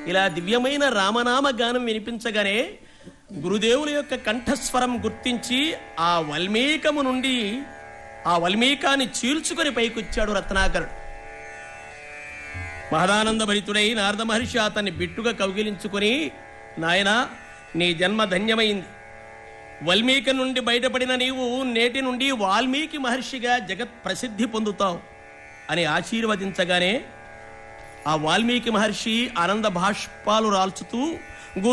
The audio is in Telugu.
ఇలా దివ్యమైన రామనామ గానం వినిపించగానే గురుదేవుల యొక్క కంఠస్వరం గుర్తించి ఆ వల్మీకము నుండి ఆ వల్మీకాన్ని చీల్చుకొని పైకొచ్చాడు రత్నాకరుడు మహదానంద భరితుడై నారద మహర్షి అతన్ని బిట్టుగా కౌగిలించుకొని నాయనా నీ జన్మ ధన్యమైంది వల్మీకి నుండి బయటపడిన నీవు నేటి నుండి వాల్మీకి మహర్షిగా జగత్ ప్రసిద్ధి పొందుతావు అని ఆశీర్వదించగానే ఆ వాల్మీకి మహర్షి ఆనంద భాష్పాలు రాల్చుతూ